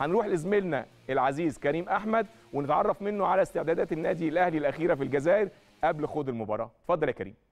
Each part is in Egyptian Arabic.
هنروح لزميلنا العزيز كريم احمد ونتعرف منه على استعدادات النادي الاهلي الاخيره في الجزائر قبل خوض المباراه اتفضل يا كريم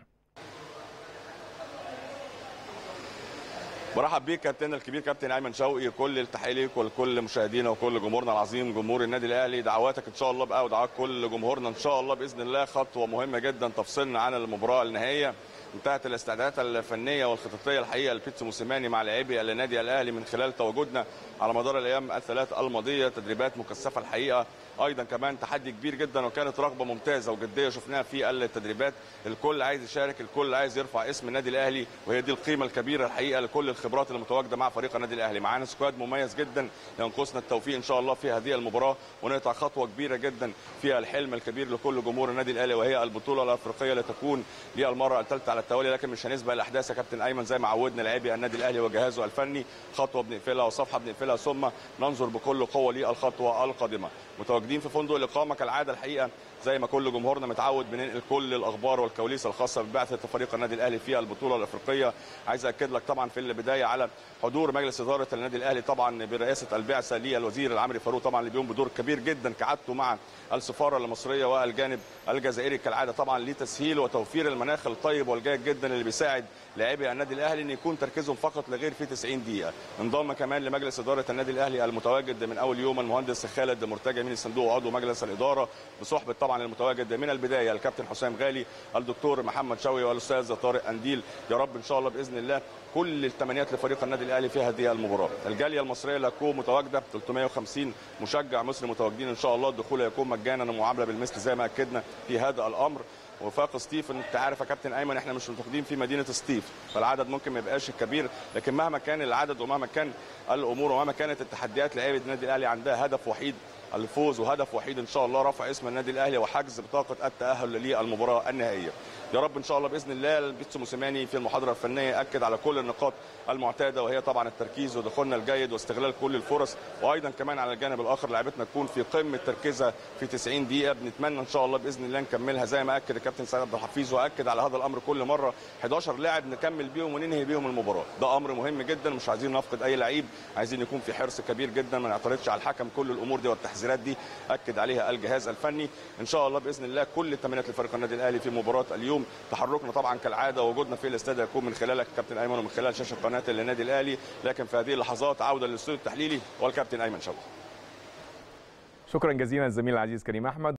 برحب بيك كابتننا الكبير كابتن ايمن شوقي كل التحيه ليك ولكل مشاهدينا وكل جمهورنا العظيم جمهور النادي الاهلي دعواتك ان شاء الله بقى ودعوات كل جمهورنا ان شاء الله باذن الله خطوه مهمه جدا تفصلنا عن المباراه النهائيه انتهت الاستعدادات الفنيه والخططيه الحقيقه لبيتسو موسيماني مع لاعبي النادي الاهلي من خلال تواجدنا على مدار الايام الثلاث الماضيه تدريبات مكثفه الحقيقه ايضا كمان تحدي كبير جدا وكانت رغبه ممتازه وجديه شفناها في التدريبات الكل عايز يشارك الكل عايز يرفع اسم النادي الاهلي وهي دي القيمه الكبيره الحقيقه لكل الخبرات المتواجده مع فريق النادي الاهلي معانا سكواد مميز جدا ينقصنا التوفيق ان شاء الله في هذه المباراه ونقطع خطوه كبيره جدا في الحلم الكبير لكل جمهور النادي الاهلي وهي البطوله الافريقيه لتكون للمره الثالثه على التوالي لكن مش هنسبق الاحداث يا كابتن ايمن زي ما عودنا لاعبي النادي الاهلي وجهازه الفني خطوه بنقفلها وصفحه بنقفلها ثم ننظر بكل قوه للخطوه القادمه متواجدين في فندق الاقامه كالعاده الحقيقه زي ما كل جمهورنا متعود بننقل كل الاخبار والكواليس الخاصه ببعثه فريق النادي الاهلي في البطوله الافريقيه عايز اكد لك طبعا في البدايه على حضور مجلس اداره النادي الاهلي طبعا برئاسه البعثه للوزير العمري فاروق طبعا اللي بيقوم بدور كبير جدا كعادته مع السفاره المصريه والجانب الجزائري كالعاده طبعا لتسهيل وتوفير المناخ الطيب والجيد جدا اللي بيساعد لاعبي النادي الاهلي ان يكون تركيزهم فقط لغير في 90 دقيقه انضم كمان لمجلس اداره النادي الاهلي المتواجد من اول يوم المهندس خالد مرتجى من الصندوق وعضو مجلس الاداره بصحبه طبعا المتواجد من البدايه الكابتن حسام غالي الدكتور محمد شوقي والاستاذ طارق انديل يا رب ان شاء الله باذن الله كل التمنيات لفريق النادي الاهلي في هذه المباراه الجاليه المصريه اللي هتكون متواجده 350 مشجع مصري متواجدين ان شاء الله الدخول هيكون مجانا ومعامله بالمثل زي ما اكدنا في هذا الامر وفاق ستيف انت عارف يا كابتن ايمن احنا مش متواجدين في مدينه ستيف فالعدد ممكن ما يبقاش كبير لكن مهما كان العدد ومهما كان الامور ومهما كانت التحديات لعيبه النادي الاهلي عندها هدف وحيد الفوز وهدف وحيد ان شاء الله رفع اسم النادي الاهلي وحجز بطاقه التاهل للمباراه النهائيه يا رب ان شاء الله باذن الله بيتسو موسيماني في المحاضره الفنيه اكد على كل النقاط المعتاده وهي طبعا التركيز ودخولنا الجيد واستغلال كل الفرص وايضا كمان على الجانب الاخر لعيبتنا تكون في قمه تركيزها في 90 دقيقه بنتمنى ان شاء الله باذن الله نكملها زي ما اكد الكابتن سعد عبد الحفيظ واكد على هذا الامر كل مره 11 لاعب نكمل بيهم وننهي بيهم المباراه ده امر مهم جدا مش عايزين نفقد اي لعيب عايزين يكون في حرص كبير جدا ما نعترضش على الحكم كل الامور دي والتحذيرات دي اكد عليها الجهاز الفني ان شاء الله باذن الله كل التمرينات لفريق النادي الاهلي في مباراه اليوم تحركنا طبعا كالعاده وجودنا في الاستاد يكون من خلالك كابتن ايمن ومن خلال شاشه قناه النادي الاهلي لكن في هذه اللحظات عوده للاستوديو التحليلي والكابتن ايمن شوقي شكرا جزيلا الزميل العزيز كريم احمد